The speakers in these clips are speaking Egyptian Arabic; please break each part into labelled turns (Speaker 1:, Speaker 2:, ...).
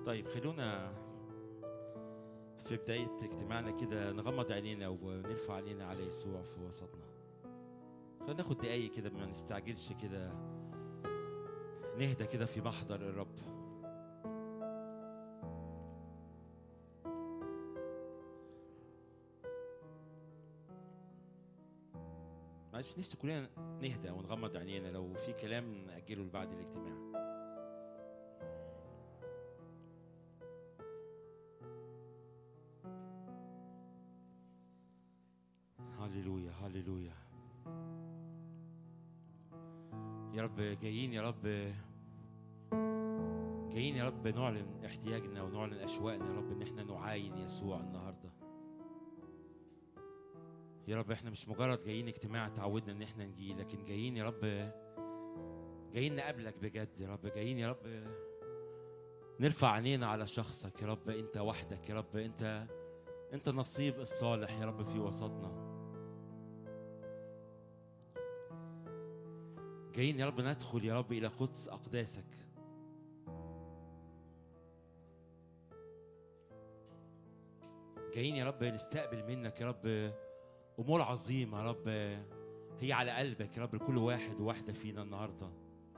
Speaker 1: طيب خلونا في بداية اجتماعنا كده نغمض عينينا ونرفع عينينا على يسوع في وسطنا خلينا ناخد دقايق كده ما نستعجلش كده نهدى كده في محضر الرب معلش نفسي كلنا نهدى ونغمض عينينا لو في كلام نأجله لبعد الاجتماع هللويا هللويا يا رب جايين يا رب جايين يا رب نعلن احتياجنا ونعلن اشواقنا يا رب ان احنا نعاين يسوع النهارده يا رب احنا مش مجرد جايين اجتماع تعودنا ان احنا نجي لكن جايين يا رب جايين نقابلك بجد يا رب جايين يا رب نرفع عينينا على شخصك يا رب انت وحدك يا رب انت انت النصيب الصالح يا رب في وسطنا جايين يا رب ندخل يا رب الى قدس اقداسك جايين يا رب نستقبل منك يا رب امور عظيمه يا رب هي على قلبك يا رب لكل واحد وواحده فينا النهارده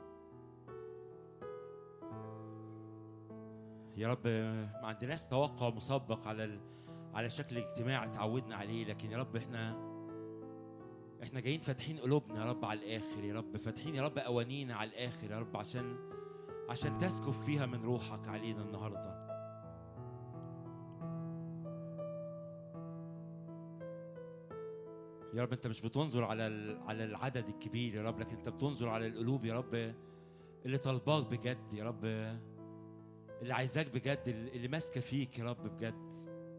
Speaker 1: يا رب ما عندناش توقع مسبق على ال... على شكل اجتماع اتعودنا عليه لكن يا رب احنا احنا جايين فاتحين قلوبنا يا رب على الاخر يا رب فاتحين يا رب قوانينا على الاخر يا رب عشان عشان تسكب فيها من روحك علينا النهارده يا رب انت مش بتنظر على ال- على العدد الكبير يا رب لكن انت بتنظر على القلوب يا رب اللي طالباك بجد يا رب اللي عايزاك بجد اللي ماسكه فيك يا رب بجد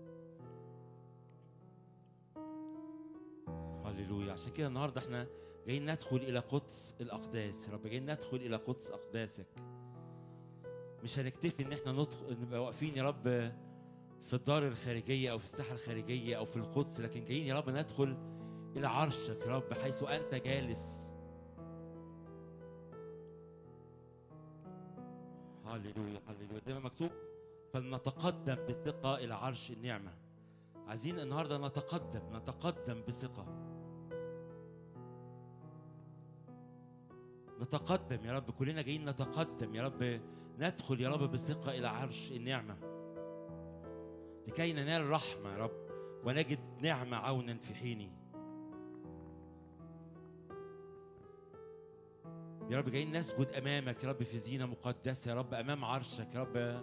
Speaker 1: هللويا عشان كده النهارده احنا جايين ندخل الى قدس الاقداس يا رب جايين ندخل الى قدس اقداسك مش هنكتفي ان احنا ندخل نبقى واقفين يا رب في الدار الخارجيه او في الساحه الخارجيه او في القدس لكن جايين يا رب ندخل الى عرشك يا رب حيث انت جالس هللويا هللويا زي ما مكتوب فلنتقدم بثقه الى عرش النعمه عايزين النهارده نتقدم نتقدم بثقه نتقدم يا رب كلنا جايين نتقدم يا رب ندخل يا رب بثقه الى عرش النعمه لكي ننال رحمه يا رب ونجد نعمه عونا في حينه يا رب جايين نسجد امامك يا رب في زينه مقدسه يا رب امام عرشك يا رب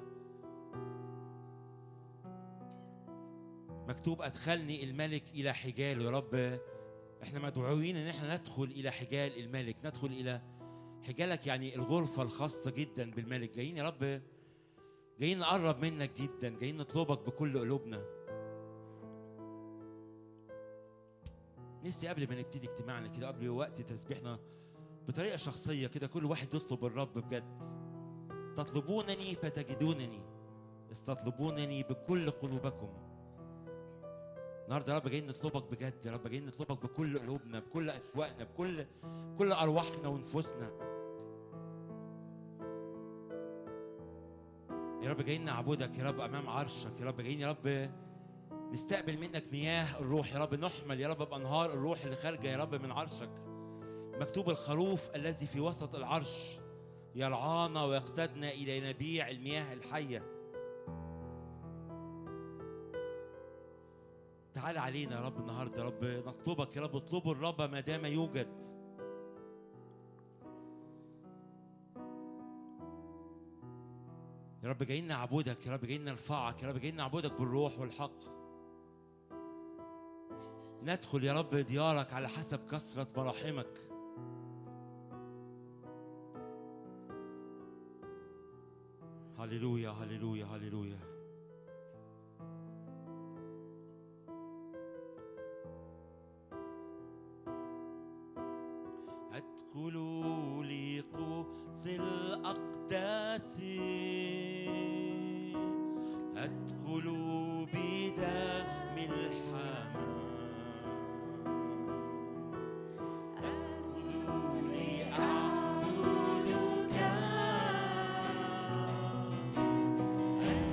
Speaker 1: مكتوب ادخلني الملك الى حجاله يا رب احنا مدعوين ان احنا ندخل الى حجال الملك ندخل الى حجالك يعني الغرفه الخاصه جدا بالملك جايين يا رب جايين نقرب منك جدا جايين نطلبك بكل قلوبنا نفسي قبل ما نبتدي اجتماعنا كده قبل وقت تسبيحنا بطريقه شخصيه كده كل واحد يطلب الرب بجد تطلبونني فتجدونني استطلبونني بكل قلوبكم النهارده يا رب جايين نطلبك بجد يا رب جايين نطلبك بكل قلوبنا بكل اشواقنا بكل كل ارواحنا ونفوسنا يا رب جايين نعبدك يا رب امام عرشك يا رب جايين يا رب نستقبل منك مياه الروح يا رب نحمل يا رب بانهار الروح اللي خارجه يا رب من عرشك مكتوب الخروف الذي في وسط العرش يرعانا ويقتدنا الى ينابيع المياه الحيه تعال علينا يا رب النهارده يا رب نطلبك يا رب اطلبوا الرب ما دام يوجد يا رب جايين نعبدك يا رب جايين نرفعك يا رب جايين نعبدك بالروح والحق ندخل يا رب ديارك على حسب كثرة مراحمك هللويا هللويا هللويا ادخلوا لقدس الأقداس ادخلوا بدم الحمام ادخلوا لأعبدك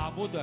Speaker 1: أعبدك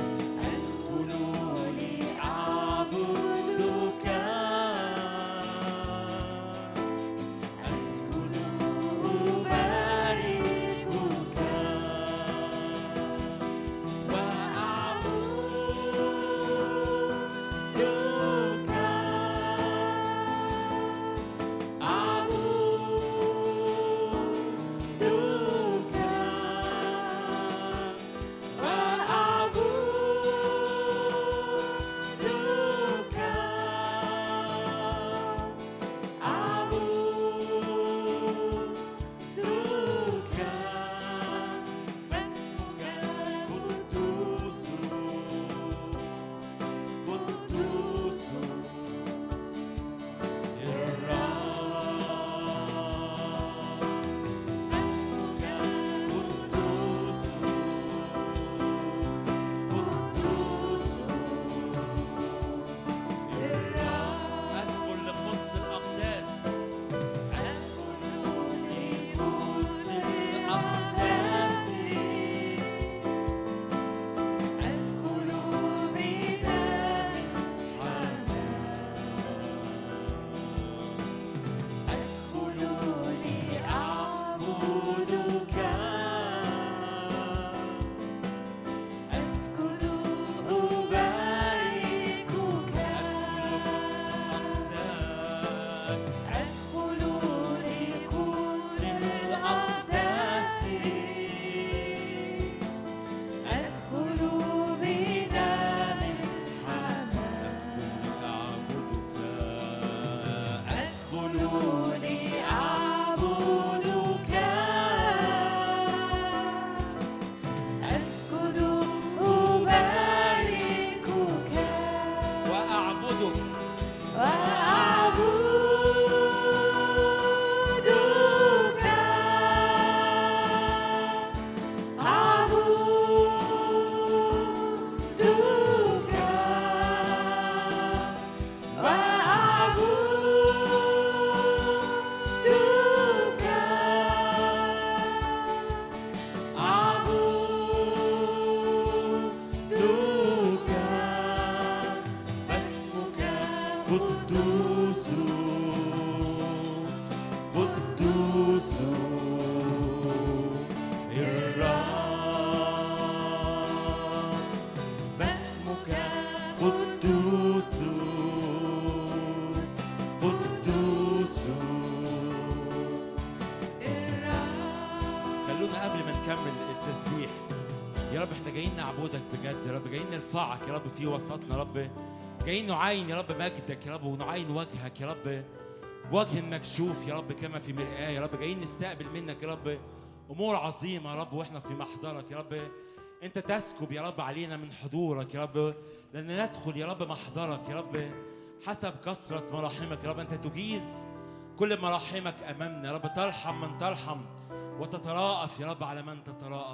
Speaker 1: في وسطنا يا رب جايين نعاين يا رب مجدك يا رب ونعاين وجهك يا رب وجه المكشوف يا رب كما في مرآة يا رب جايين نستقبل منك يا رب أمور عظيمة يا رب وإحنا في محضرك يا رب أنت تسكب يا رب علينا من حضورك يا رب لأن ندخل يا رب محضرك يا رب حسب كثرة مراحمك يا رب أنت تجيز كل مراحمك أمامنا يا رب ترحم من ترحم وتتراءف يا رب على من تتراءف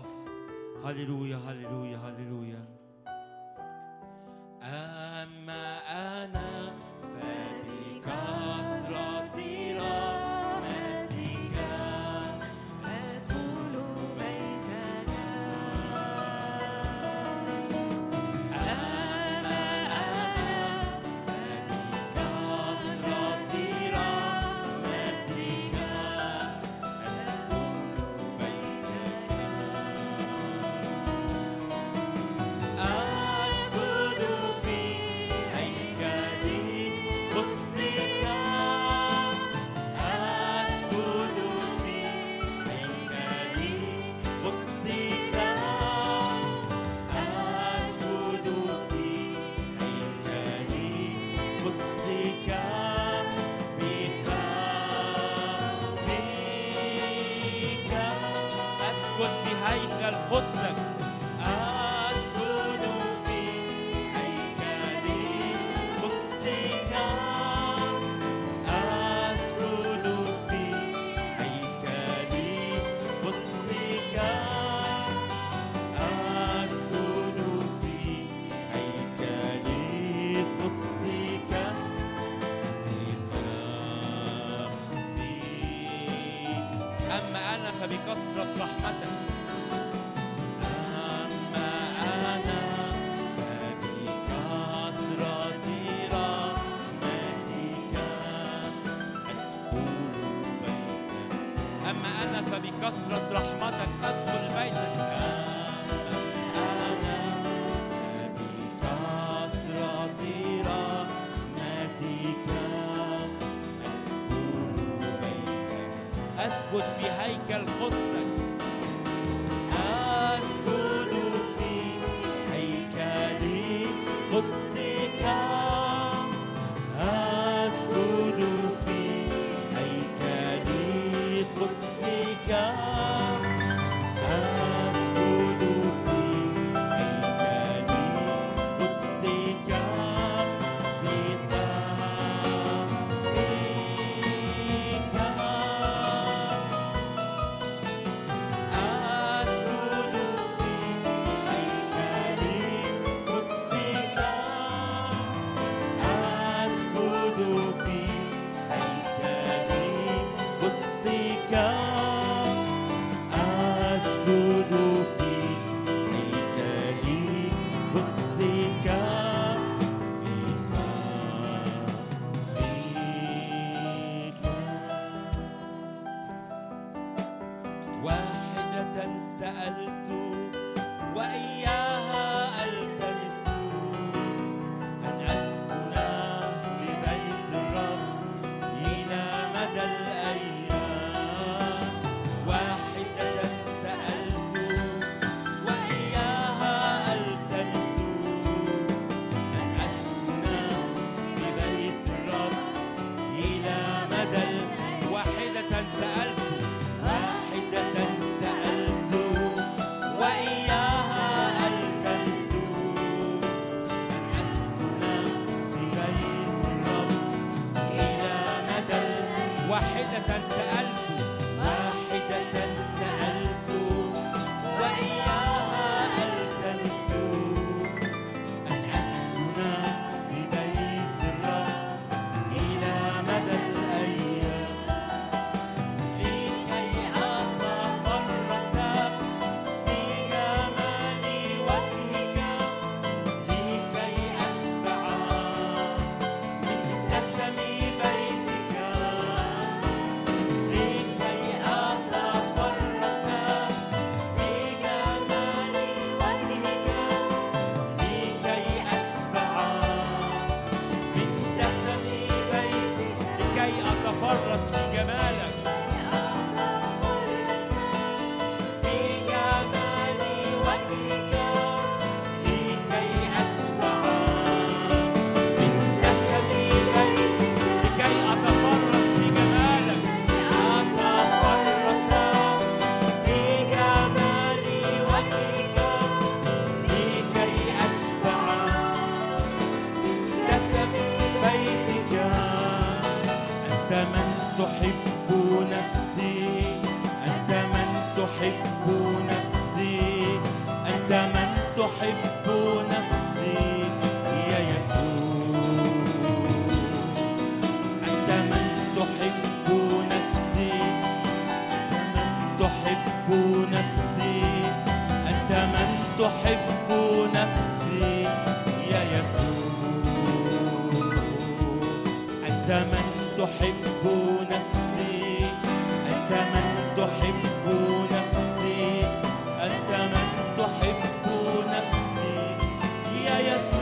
Speaker 1: هللويا هللويا هللويا أما أنا فبكثرة رحمتك أما أنا بكثرة رحمتك أدخل بيتك أنا بكثرة رحمتك أدخل بيتك أسجد في هيكل قدسك أسجد في هيكل قدسك أسجد في هيكل قدسك أسجد في هيكل قدسك بقلبك أسجد في هيكل قدسك أسجد في هيكل قدسك أسجد في هيكل قدسك بخافك واحدة سألت وإياها ألتمس أن أسكن في بيت الرب إلى مدى الأيام واحدة سألت وإياها ألتمس أن أسكن في بيت الرب إلى مدى ال- واحدة سألت واحدة سألت وإياها ألتمس أن أسكن في بيت الرب إلى مدى ال- واحدة سألت واحدة سألت وإياها ألتمس أن أسكن في بيت الرب إلى مدى الأيام لكي أتفرس في جمال وجهك لكي أشبع من نسم بيتك لكي أتفرس في جمال وجهك لكي أشبع من دسم بيتك لكي أتفرس في جمالك في جمال وجهك لكي أشبع من دسم بيتك لكي أتفرس في جمالك أتفرس في جمال وجهك لكي أشبع دسم بيتك أنت من تحب نفسي أنت من تحب نفسي أنت من تحب نفسي يا يسوع أنت من تحب نفسي من تحب نفسي أنت من تحب نفسي يا يسوع أنت من تحب نفسي أنت من تحب نفسي أنت من تحب نفسي يا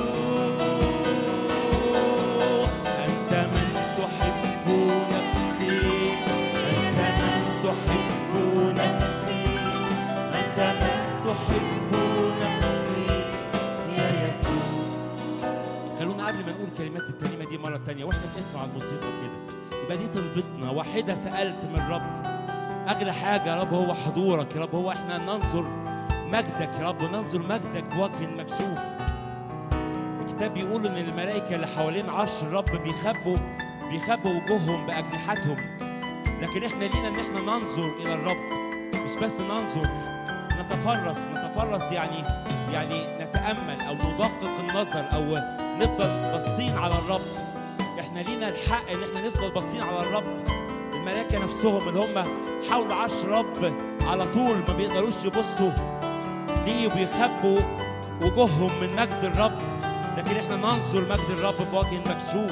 Speaker 1: يسوع أنت من تحب نفسي أنت من تحب نفسي أنت من تحب نفسي يا يسوع خلونا قبل ما نقول كلمات الترنيمة دي مرة تانية واحنا بنسمع الموسيقى كده يبقى دي طلبتنا واحدة سألت من الرب أغلى حاجة يا رب هو حضورك يا رب هو احنا ننظر مجدك يا رب ننظر مجدك بوجه مكشوف الكتاب بيقول ان الملائكة اللي حوالين عرش الرب بيخبوا بيخبوا وجوههم بأجنحتهم لكن احنا لينا ان احنا ننظر الى الرب مش بس ننظر نتفرس نتفرس يعني يعني نتامل او ندقق النظر او نفضل باصين على الرب احنا لينا الحق ان احنا نفضل باصين على الرب الملائكه نفسهم اللي هم حول عرش الرب على طول ما بيقدروش يبصوا ليه بيخبوا وجوههم من مجد الرب لكن احنا ننظر مجد الرب بوجه مكشوف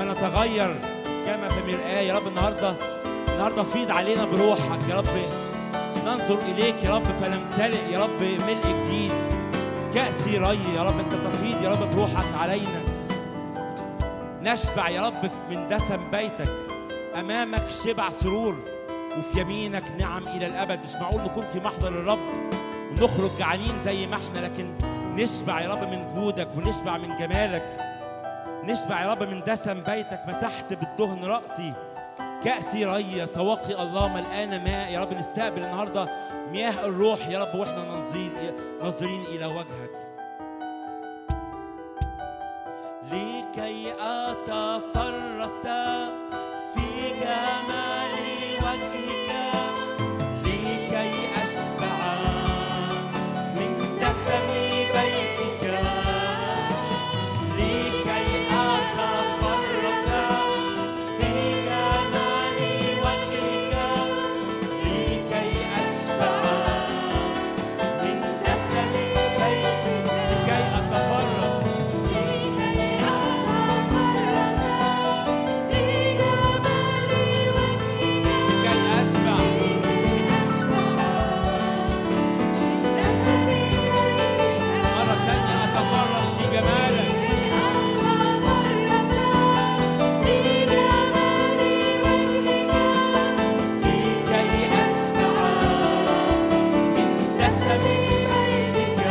Speaker 1: فنتغير كما في مرآة يا رب النهارده النهارده فيض علينا بروحك يا رب ننظر إليك يا رب فنمتلئ يا رب ملء جديد كأسي ري يا رب أنت تفيض يا رب بروحك علينا نشبع يا رب من دسم بيتك أمامك شبع سرور وفي يمينك نعم إلى الأبد مش معقول نكون في محضر الرب ونخرج جعانين زي ما احنا لكن نشبع يا رب من جودك ونشبع من جمالك نشبع يا رب من دسم بيتك مسحت بالدهن رأسي كأسي ري سواقي الله ملقانة ماء يا رب نستقبل النهاردة مياه الروح يا رب واحنا ننظرين ناظرين إلى وجهك لكي أتفرس في جمال وجهك لكي أشبع من دسم بيتك لكي أتفرس في جمال وجهك لكي أشبع من دسم بيتك لكي أتفرس لكي أشبع مرة تانية أتفرس في جمالك لكي أشبع من دسم بيتك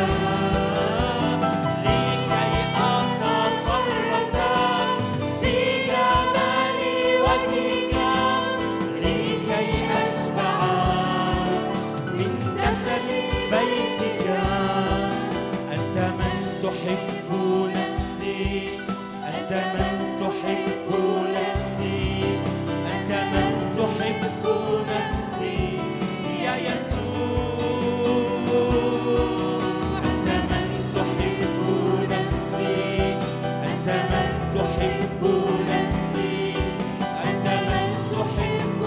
Speaker 1: لكي أتفرس في جمال وجهك لكي أشبع من دسم بيتك أنت من تحب نفسي أنت من تحب نفسي أنت من تحب نفسي يا يسوع أنت من تحب نفسي أنت من تحب نفسي أنت من تحب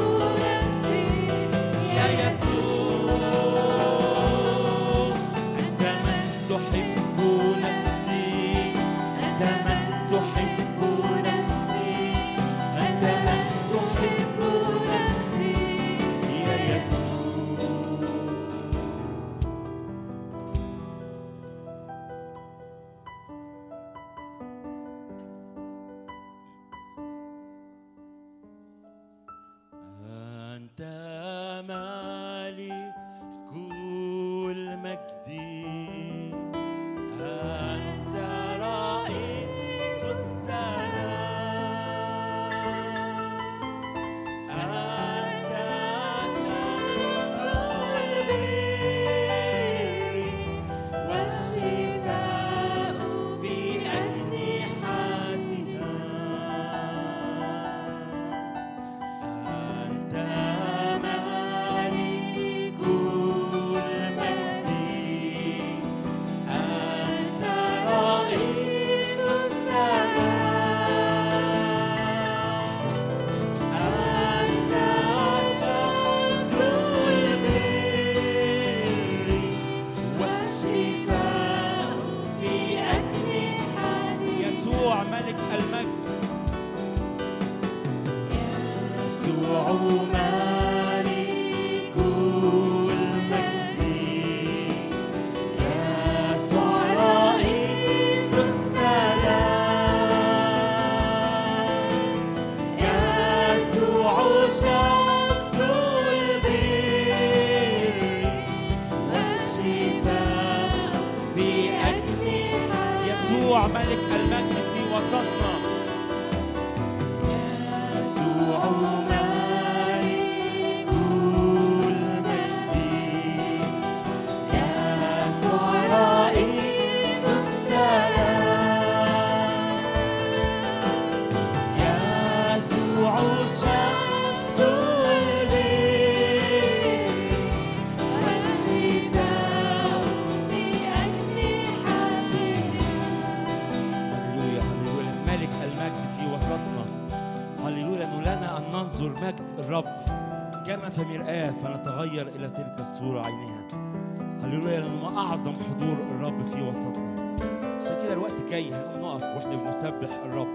Speaker 1: يا يسوع أنت من تحب نفسي أنت من تحب نفسي أنت من تحب نفسي يا يسوع أنت مالك المجد أنت رئيس السلام أنت شمس البر والشفاء في أجنحتها أنت مالك المجد أنت رئيس السلام أنت شمس البر والشفاء في أجنحتي يسوع ملك المجد يسوع مالك المجد يسوع رئيس السلام يسوع شمس البر والشفاء في أجنحة يسوع ملك المجد في وسطنا يسوع مالك المجد يسوع رئيس السلام يسوع شمس البر والشفاء في هللويا هللويا ملك المجد في وسطنا هللويا انه لنا ان ننظر مجد الرب كما في مرآة فنتغير الى تلك الصورة عينها هللويا لانه ما اعظم حضور الرب في وسطنا عشان كده الوقت جاي هنقوم نقف واحنا بنسبح الرب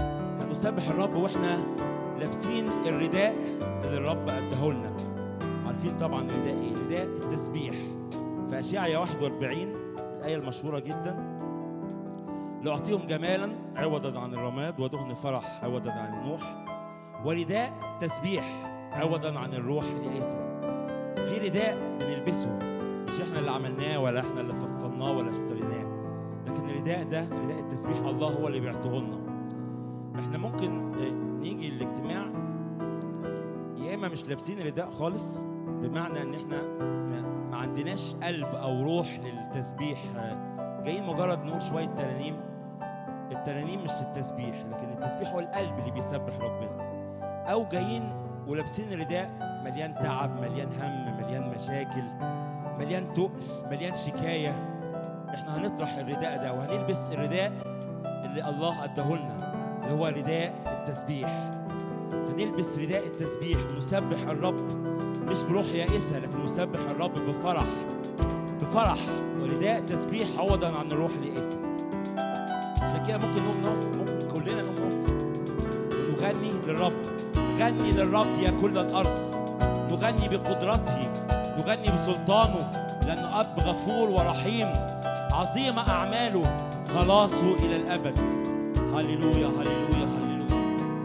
Speaker 1: هنسبح الرب واحنا لابسين الرداء اللي الرب اداه لنا عارفين طبعا نداء ايه نداء التسبيح في اشعيا 41 الايه المشهوره جدا لأعطيهم جمالا عوضا عن الرماد ودهن فرح عوضا عن النوح ورداء تسبيح عوضا عن الروح اليائسة في رداء بنلبسه مش احنا اللي عملناه ولا احنا اللي فصلناه ولا اشتريناه لكن الرداء ده رداء التسبيح الله هو اللي بيعطيه لنا احنا ممكن آه، نيجي الاجتماع يا اما مش لابسين رداء خالص بمعنى ان احنا ما, ما عندناش قلب او روح للتسبيح آه، جايين مجرد نقول شويه ترانيم الترانيم مش التسبيح لكن التسبيح هو القلب اللي بيسبح ربنا او جايين ولابسين رداء مليان تعب مليان هم مليان مشاكل مليان تقل مليان شكايه احنا هنطرح الرداء ده وهنلبس الرداء اللي الله اداهولنا اللي هو رداء التسبيح هنلبس رداء التسبيح ونسبح الرب مش بروح يائسة لكن نسبح الرب بفرح بفرح ورداء تسبيح عوضا عن الروح اليائسة عشان كده ممكن نقوم نقف ممكن كلنا نقوم نقف ونغني للرب غني للرب يا كل الأرض نغني بقدرته نغني بسلطانه لأنه أب غفور ورحيم عظيمة أعماله خلاصه إلى الأبد هللويا هللويا هللويا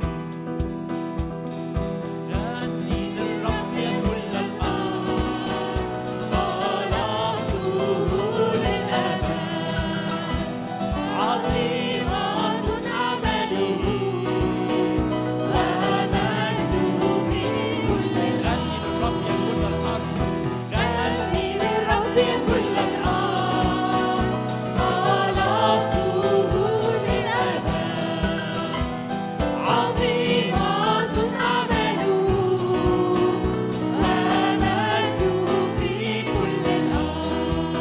Speaker 1: غني للرب يا كل الأرض
Speaker 2: خلاصه للأبد
Speaker 1: عظيمة
Speaker 2: أعماله ومجده في كل
Speaker 1: غني للرب يا كل الأرض غني
Speaker 2: غني للرب كل الأرض خلاصه للأبد عظيمة أعماله ومجده في كل الأرض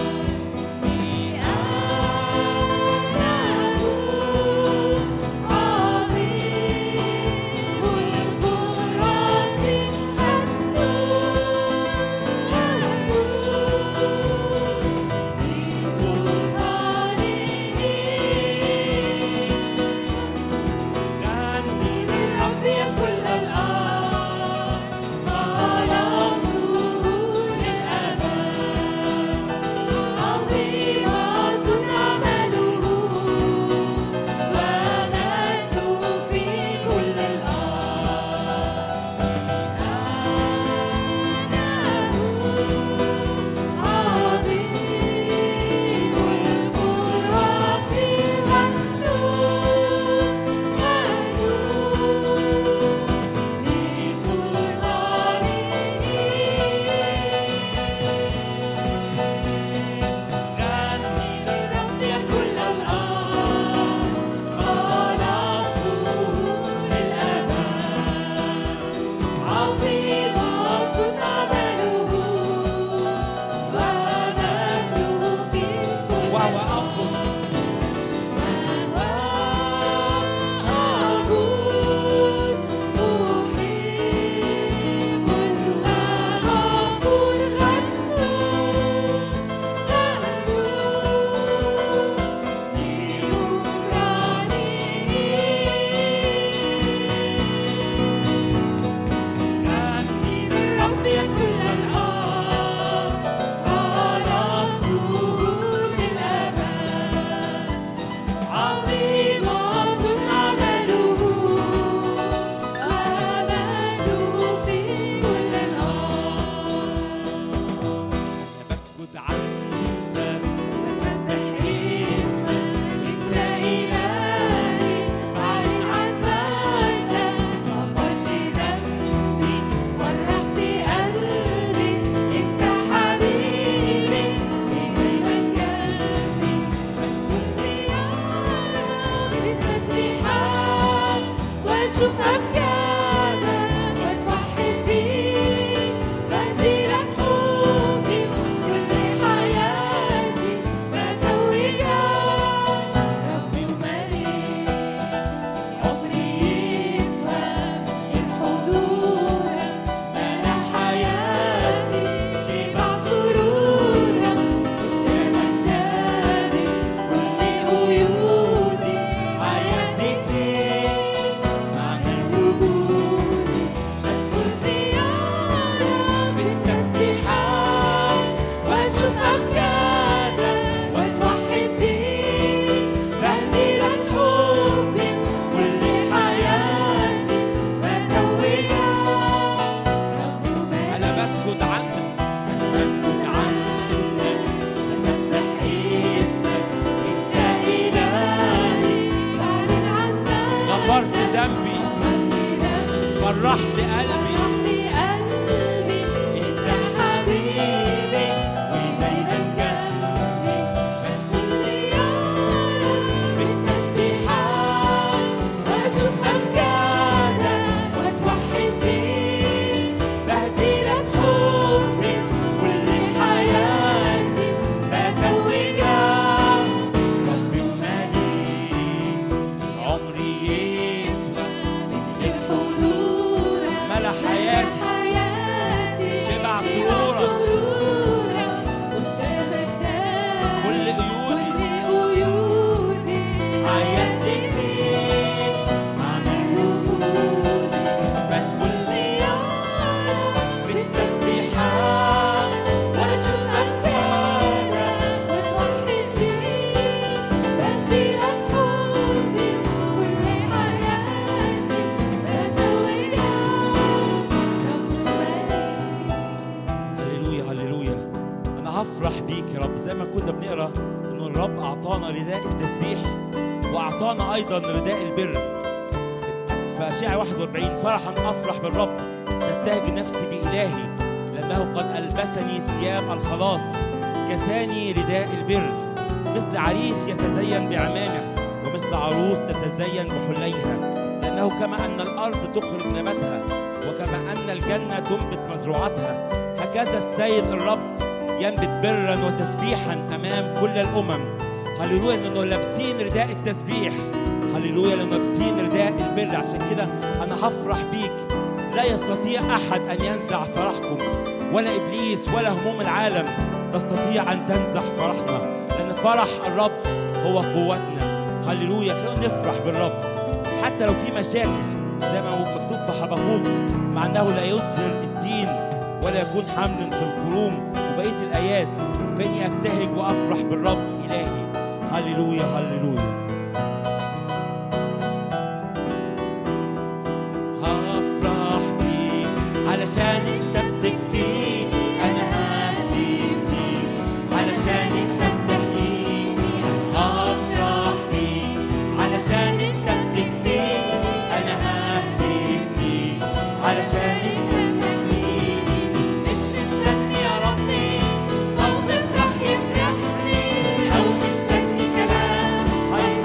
Speaker 1: غني
Speaker 2: كل الأرض خلاصه للأبد عظيمة أعماله ومجده في كل الأرض عظيم القدرة
Speaker 1: غني للرب
Speaker 2: يا كل الأرض خلاصه للأبد عظيمة أعماله ومجده في كل
Speaker 1: وهو أفضل
Speaker 2: أقول محب وغفور غنوا
Speaker 1: غني
Speaker 2: الرب يا كل الأرض خلاصه للأبد
Speaker 1: فرحت قلبي
Speaker 2: قلبي
Speaker 1: انت حبيبي ودايما جنبي
Speaker 2: بدخل ديارك بالتسبيحات واشوف امجادك واتوحد بيك
Speaker 1: بهدي لك حبي كل حياتي بتوجك ربي ومالي عمري يسوى
Speaker 2: غير حضورك
Speaker 1: ملا حياتي
Speaker 2: حياتي
Speaker 1: شبع
Speaker 2: شبع
Speaker 1: سرورك.
Speaker 2: سرورك قدامك ده
Speaker 1: كل قيودي
Speaker 2: كل قيودي
Speaker 1: عينت فيك معنى
Speaker 2: وجودي
Speaker 1: بدخل
Speaker 2: ديارك
Speaker 1: بالتسبيحات
Speaker 2: واشوف امجادك واتوحد بيك بدي لك حبي كل حياتي بتوجك
Speaker 1: هللويا هللويا انا هفرح بيك يا رب زي ما كنا بنقرا انه الرب اعطانا رداء التسبيح واعطانا ايضا رداء البر فاشعه 41 فرحا افرح بالرب تبتهج نفسي بالهي لانه قد البسني ثياب الخلاص كساني رداء البر مثل عريس يتزين بعمامه ومثل عروس تتزين بحليها لانه كما ان الارض تخرج نباتها وكما ان الجنه تنبت مزروعاتها هكذا السيد الرب ينبت برا وتسبيحا امام كل الامم هللويا لانه لابسين رداء التسبيح هللويا لانه لابسين رداء البر عشان كده انا هفرح بيك لا يستطيع احد ان ينزع فرحكم ولا ابليس ولا هموم العالم تستطيع ان تنزع فرحنا لان فرح الرب هو قوتنا هللويا خلينا نفرح بالرب حتى لو في مشاكل زي ما هو مكتوب في حبقوق مع انه لا يسهر الدين ولا يكون حمل في الكروم وبقيه الايات فاني ابتهج وافرح بالرب الهي هللويا هللويا هفرح بيك علشان انت بتكفيك انا ههتف بيك علشان انت بتحييني هفرح بيك علشان انت بتكفيك انا ههتف بيك علشان انت بتحييني مش مستني يا ربي او تفرح يفرحني او مستني كلام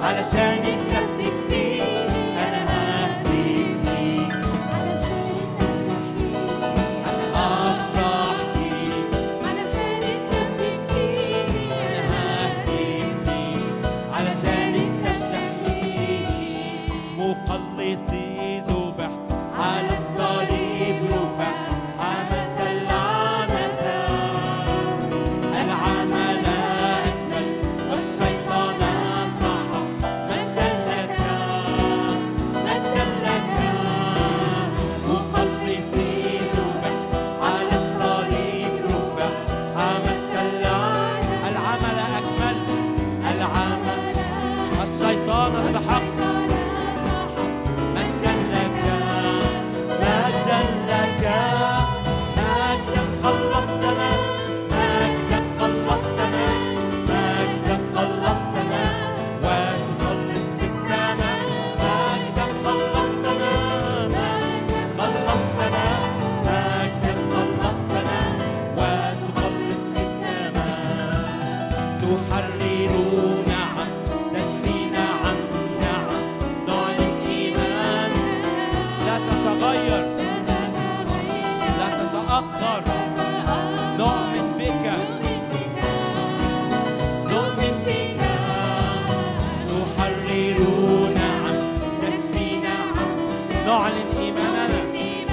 Speaker 1: علشان انت بتكفيني انا ههتف ليك
Speaker 2: علشان انت بتحييني
Speaker 1: انا افرح بيك
Speaker 2: علشان انت بتكفيني
Speaker 1: انا ههتف ليك علشان انت بتحميني مخلصي ذبح على الصليب رفع حملت اللعنة العمل أكمل والشيطان صحى مجدا لك مجدا لك مخلصي ذبح على الصليب رفع حملت اللعنة العمل أكمل العمل الشيطان استحق مجدا لك مجدا لك مجدا خلصتنا مجدا خلصتنا مجدا خلصتنا وتخلص بالدم مجدا خلصتنا خلصتنا مجدا خلصتنا وتخلص بالدم تحرر نعم تشفي نعم نعم نعلن إيمان لا تتغير لا تتأخر نؤمن بك نؤمن بك تحرر نعم تشفي نعم نعلن إيماننا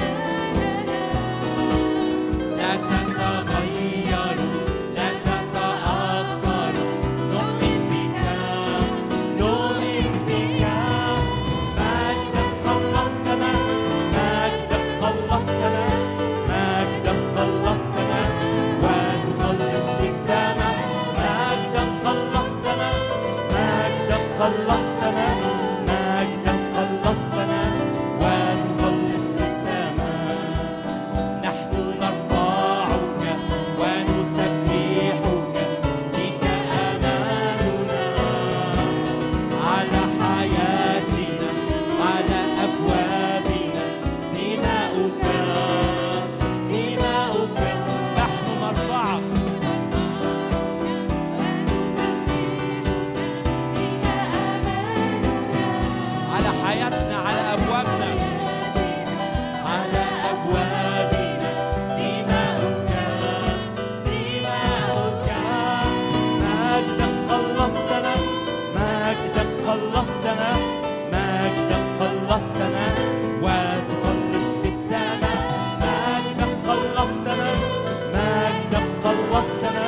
Speaker 1: لا تتغير لا تتأخر نؤمن بك نؤمن بك مجدا خلصتنا مجدا خلصتنا مجدا خلصتنا وتخلص بالدم مجدا خلصتنا مجدا خلصتنا مجدا خلصتنا وتخلص بالدم نحن نرفعك ونسبحك فيك أماننا على حياتنا على أبوابنا دماؤك دماؤك نحن نرفعك على حياتنا على أبوابنا على أبوابنا دماؤك دماؤك مجدا خلصتنا مجدا خلصتنا مجدا خلصتنا وتخلص بالدم مجدا خلصتنا مجدا خلصتنا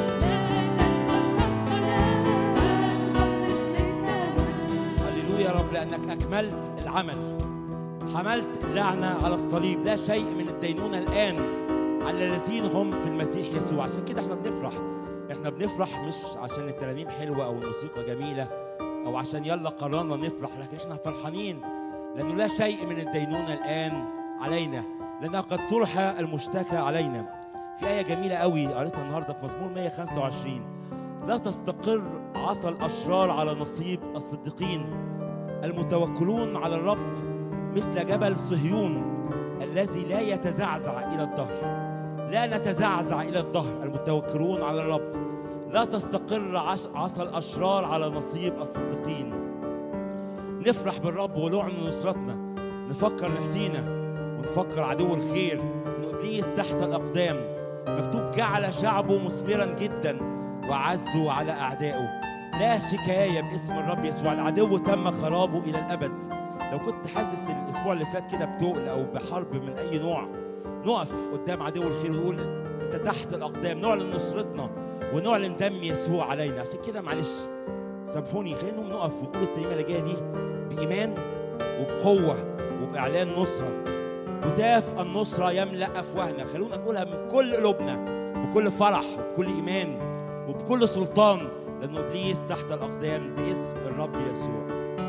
Speaker 1: هللويا يا رب لأنك أكملت العمل حملت اللعنة على الصليب لا شيء من الدينونة الآن على الذين هم في المسيح يسوع عشان كده احنا بنفرح احنا بنفرح مش عشان الترانيم حلوة أو الموسيقى جميلة أو عشان يلا قررنا نفرح لكن احنا فرحانين لأنه لا شيء من الدينونة الآن علينا لأنها قد طرح المشتكى علينا في آية جميلة قوي قريتها النهاردة في مزمور 125 لا تستقر عصا الأشرار على نصيب الصديقين المتوكلون على الرب مثل جبل صهيون الذي لا يتزعزع إلى الدهر لا نتزعزع إلى الدهر المتوكلون على الرب لا تستقر عص- عصا الأشرار على نصيب الصديقين نفرح بالرب ونعلن نصرتنا نفكر نفسينا ونفكر عدو الخير إن إبليس تحت الأقدام مكتوب جعل شعبه مثمرا جدا وعزوا على أعدائه لا شكاية باسم الرب يسوع العدو تم خرابه إلى الأبد لو كنت حاسس الأسبوع اللي فات كده بتقل أو بحرب من أي نوع نقف قدام عدو الخير ونقول أنت تحت الأقدام نعلن نصرتنا ونعلن دم يسوع علينا عشان كده معلش سامحوني خلينا نقوم نقف ونقول الترنيمة اللي جاية دي بإيمان وبقوة وبإعلان نصرة هتاف النصرة يملأ أفواهنا خلونا نقولها من كل قلوبنا بكل فرح وبكل إيمان وبكل سلطان لأنه إبليس تحت الأقدام باسم الرب يسوع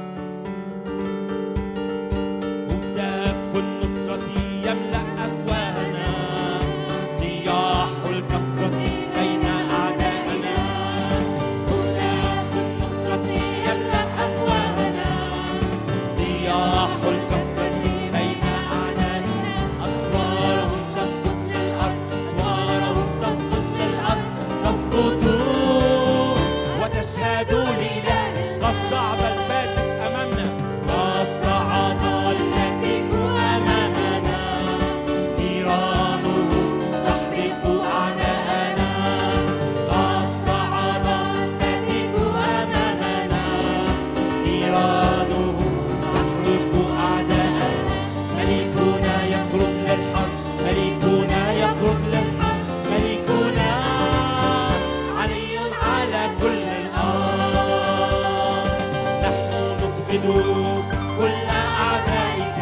Speaker 1: هتاف النصرة يملأ أفواهنا صياح الكسرة بين أعدائنا هتاف النصرة يملأ أفواهنا صياح الكسرة بين أعدائنا أسوارهم تسقط للأرض أسوارهم تسقط للأرض تسقط وتشهد لإله قد صعب نيرانه تحرق أعداءنا ملكنا يخرج للحرب ملكنا يخرج للحرب ملكنا علي على كل الأرض نحن نقبض كل أعدائك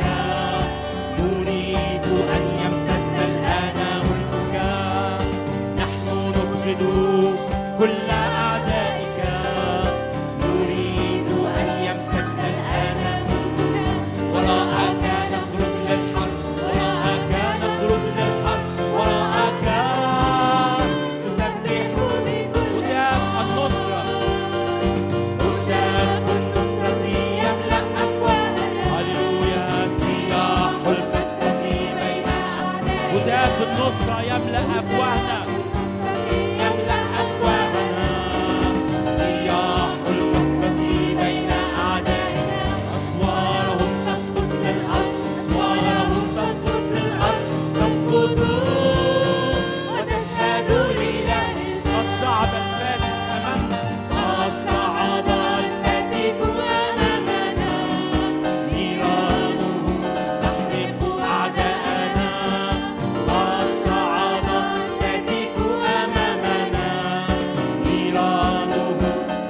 Speaker 1: نريد أن يمتد الآن ملكك نحن نقبض كل أعدائك نريد أن يمتد الآن وراءك نخرج للحرب وراءك نخرج للحرب وراءك نسبح هتاف النصرة هتاف النصرة يملأ أفواهنا هللويا سياح الكسرة بين هتاف النصرة يملأ أفواهنا يملأ أفواهنا سياح الكسرة بين أعدائنا أسوارهم تسقط للأرض أسوارهم تسقط للأرض تسقط وتشهد لله قد صعد الفاتح أمامنا قد صعد الفاتح أمامنا نيرانه تحرق أعداءنا قد صعد الفاتح أمامنا نيرانه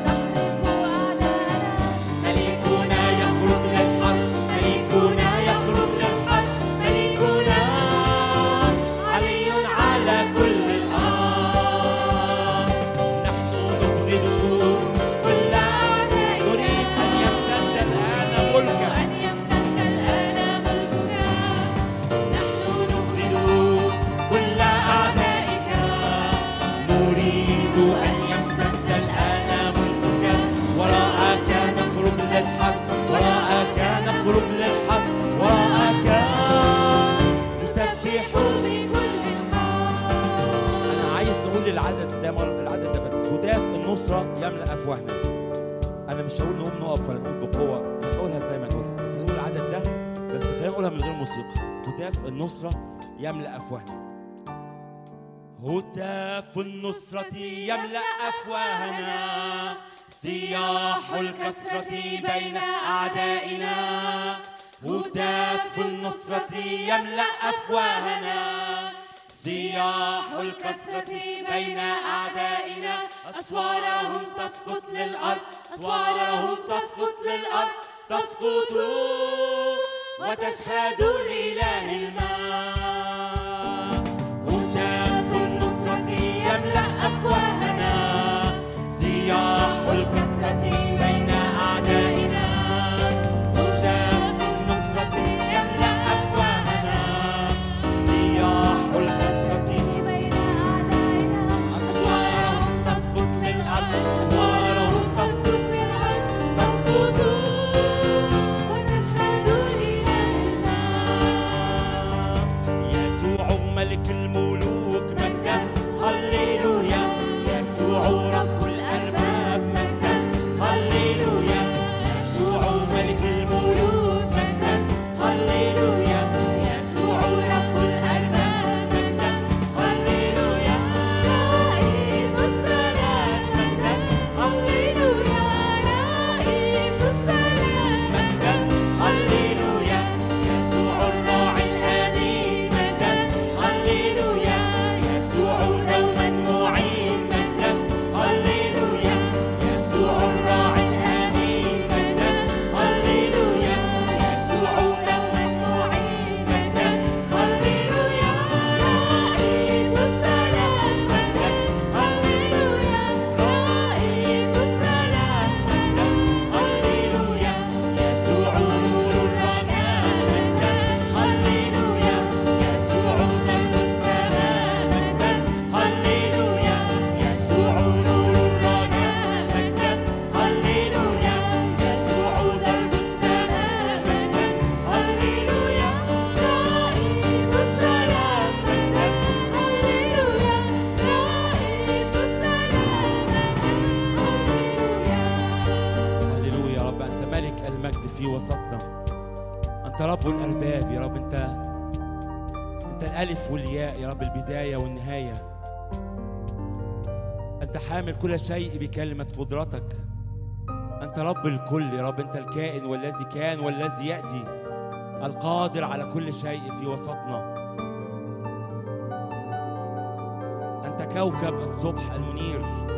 Speaker 1: ملكنا يخرج للحرب ملكنا يخرج للحرب ملكنا علي على كل الأرض نحن نبغض كل أعداء نريد أن يمتد الآن ملكك
Speaker 2: أن يمتد الآن ملكك نحن
Speaker 1: نبغض كل أعدائك نريد أن يمتد الآن ملكك وراءك نخرج للحرب وراءك نخرج للحرب وراءك نسبح
Speaker 2: بكل الحق
Speaker 1: أنا عايز نقول العدد ده مر... العدد ده بس هتاف النصرة يملأ أفواهنا أنا مش هقول نقوم نقف ولا نقول بقوة هنقولها زي ما نقولها بس هنقول العدد ده بس خلينا نقولها من غير موسيقى هتاف النصرة يملأ أفواهنا هتاف النصرة يملأ أفواهنا سياح الكسرة بين أعدائنا هتاف النصرة يملأ أفواهنا سياح الكسرة بين أعدائنا أسوارهم تسقط للأرض أسوارهم تسقط للأرض تسقط وتشهد لإله الماء هتاف النصرة يملأ أفواهنا سياح الكسرة بين أعدائنا هتاف النصرة يملأ أفواهنا سياح الكسرة
Speaker 2: بين أعدائنا
Speaker 1: أسوارهم تسقط للأرض أسوارهم تسقط
Speaker 2: للأرض
Speaker 1: تسقط
Speaker 2: وتشهد لإلهنا
Speaker 1: يسوع ملك الملوك مجدا هللويا يسوع رب الأرباب مجدا هللويا يسوع ملك الملوك مجدا هللويا يسوع رب الأرباب مجدا هللويا رئيس السلام مجدا
Speaker 2: هللويا رئيس السلام
Speaker 1: مجدا هللويا يسوع الراعي الامين مجدا هللويا يسوع دوما معين مجدا هللويا يسوع الراعي الامين مجدا هللويا يسوع دوما معين مجدا هللويا
Speaker 2: رئيس السلام
Speaker 1: مجدا هللويا رئيس السلام مجدا هللويا يسوع نور الرجاء مجدا هللويا يسوع درب السلام مجدا هللويا يسوع نور الرجاء مجدا هللويا يسوع درب السلام مجدا هللويا
Speaker 2: رئيس السلام
Speaker 1: مجدا
Speaker 2: هللويا رئيس السلام هللويا
Speaker 1: هللويا يا رب انت ملك المجد في وسطنا انت رب الارباب يا رب انت انت الالف والياء يا رب البدايه والنهايه انت حامل كل شيء بكلمه قدرتك أنت رب الكل يا رب أنت الكائن والذي كان والذي يأتي القادر على كل شيء في وسطنا أنت كوكب الصبح المنير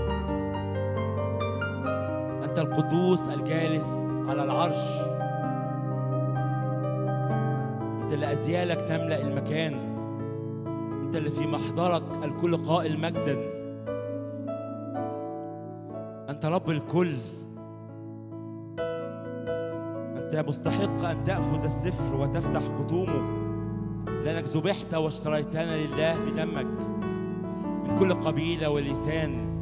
Speaker 1: أنت القدوس الجالس على العرش أنت اللي أزيالك تملأ المكان أنت اللي في محضرك الكل قائل مجدا أنت رب الكل أنت مستحق أن تأخذ السفر وتفتح ختومه لأنك ذبحت واشتريتنا لله بدمك من كل قبيلة ولسان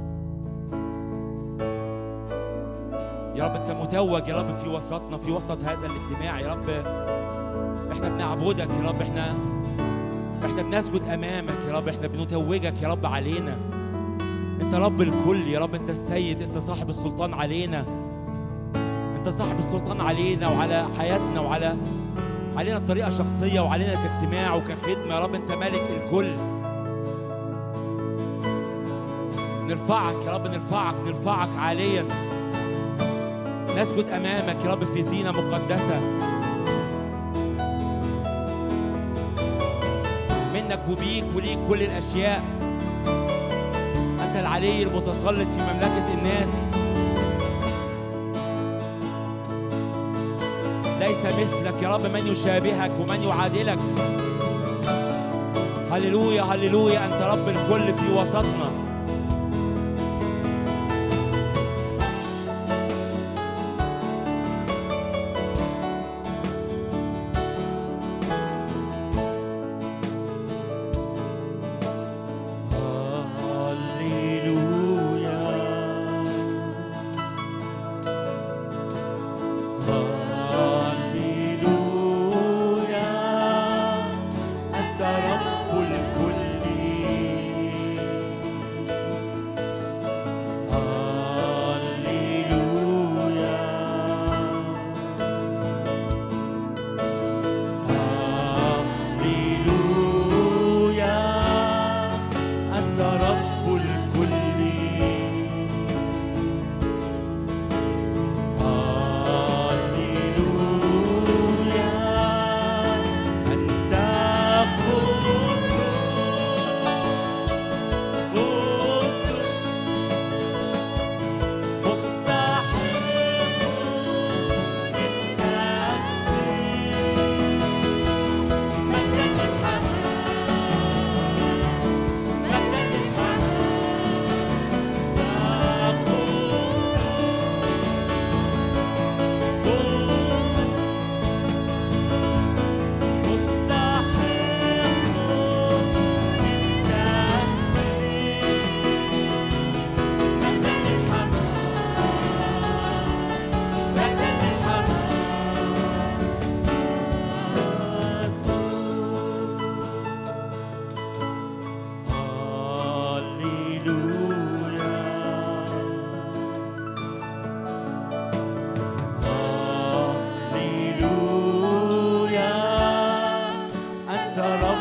Speaker 1: يا رب أنت متوج يا رب في وسطنا في وسط هذا الاجتماع يا رب احنا بنعبدك يا رب احنا احنا بنسجد امامك يا رب احنا بنتوجك يا رب علينا انت رب الكل يا رب انت السيد انت صاحب السلطان علينا انت صاحب السلطان علينا وعلى حياتنا وعلى علينا بطريقه شخصيه وعلينا كاجتماع وكخدمه يا رب انت ملك الكل نرفعك يا رب نرفعك نرفعك عاليا نسجد امامك يا رب في زينه مقدسه منك وبيك وليك كل الاشياء انت العلي المتسلط في مملكه الناس ليس مثلك يا رب من يشابهك ومن يعادلك هللويا هللويا انت رب الكل في وسطنا
Speaker 3: أنت رب الكل أنت رب